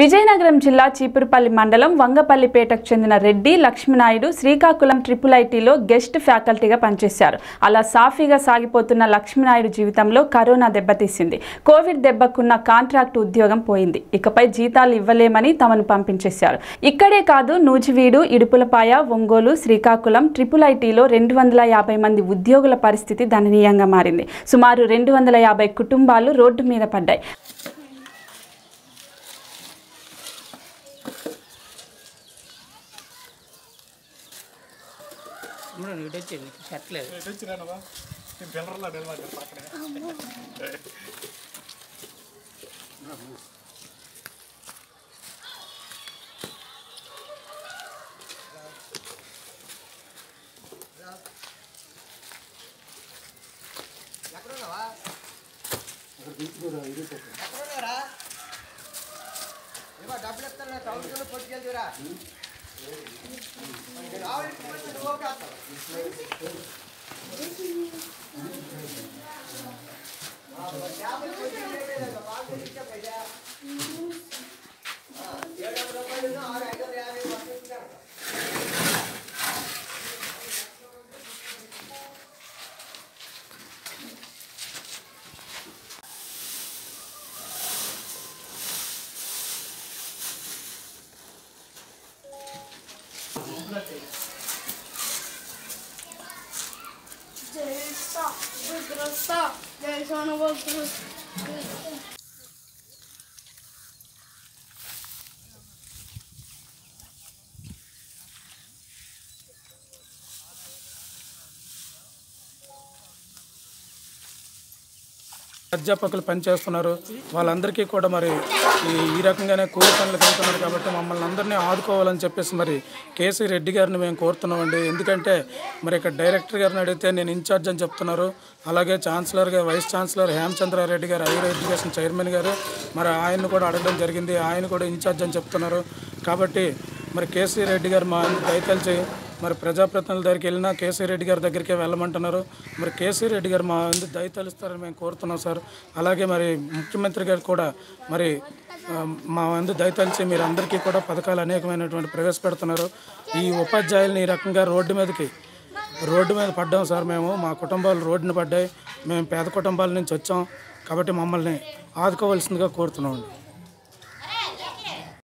విజయనగరం జిల్లా చీపురుపల్లి మండలం వంగపల్లిపేటకు చెందిన రెడ్డి లక్ష్మీనాయుడు శ్రీకాకుళం ట్రిపుల్ ఐటీలో గెస్ట్ ఫ్యాకల్టీగా పనిచేశారు అలా సాఫీగా సాగిపోతున్న లక్ష్మీనాయుడు జీవితంలో కరోనా దెబ్బతీసింది కోవిడ్ దెబ్బకున్న కాంట్రాక్ట్ ఉద్యోగం పోయింది ఇకపై జీతాలు ఇవ్వలేమని తమను పంపించేశారు ఇక్కడే కాదు నూజివీడు ఇడుపులపాయ ఒంగోలు శ్రీకాకుళం ట్రిపుల్ ఐటీలో రెండు వందల యాభై మంది ఉద్యోగుల పరిస్థితి దయనీయంగా మారింది సుమారు రెండు వందల యాభై కుటుంబాలు రోడ్డు మీద పడ్డాయి ఇప్పుడు ఇటు వచ్చింది షర్ట్ లేదు జై సా విగ్రస్త జై సోనవగ్ర అధ్యాపకులు పనిచేస్తున్నారు వాళ్ళందరికీ కూడా మరి ఈ- ఈ రకంగానే కూలి పనులకు వెళ్తున్నారు కాబట్టి మమ్మల్ని అందరినీ ఆదుకోవాలని చెప్పేసి మరి కేసీ రెడ్డి గారిని మేము కోరుతున్నామండి ఎందుకంటే మరి ఇక్కడ డైరెక్టర్ గారిని అడిగితే నేను ఇన్ఛార్జ్ అని చెప్తున్నారు అలాగే ఛాన్సలర్ గారు వైస్ ఛాన్సలర్ హేమచంద్రారెడ్డి గారు హైయర్ ఎడ్యుకేషన్ చైర్మన్ గారు మరి ఆయన్ని కూడా అడగడం జరిగింది ఆయన కూడా ఇన్ఛార్జ్ అని చెప్తున్నారు కాబట్టి మరి కేసీ రెడ్డి గారు మా దయతలిచి మరి ప్రజాప్రతినిధుల దగ్గరికి వెళ్ళినా కేసీ రెడ్డి గారి దగ్గరికే వెళ్ళమంటున్నారు మరి కేసీ రెడ్డి గారు మా అందరి దయ తలుస్తారని మేము కోరుతున్నాం సార్ అలాగే మరి ముఖ్యమంత్రి గారు కూడా మరి ఆ, మా అందరి దయతలిచి మీరు అందరికీ కూడా పథకాలు అనేకమైనటువంటి ప్రవేశపెడుతున్నారు ఈ ఉపాధ్యాయుల్ని ఈ రకంగా రోడ్డు మీదకి రోడ్డు మీద పడ్డాం సార్ మేము మా కుటుంబాలు రోడ్డున పడ్డాయి మేము పేద కుటుంబాల నుంచి వచ్చాం కాబట్టి మమ్మల్ని ఆదుకోవాల్సిందిగా కోరుతున్నాం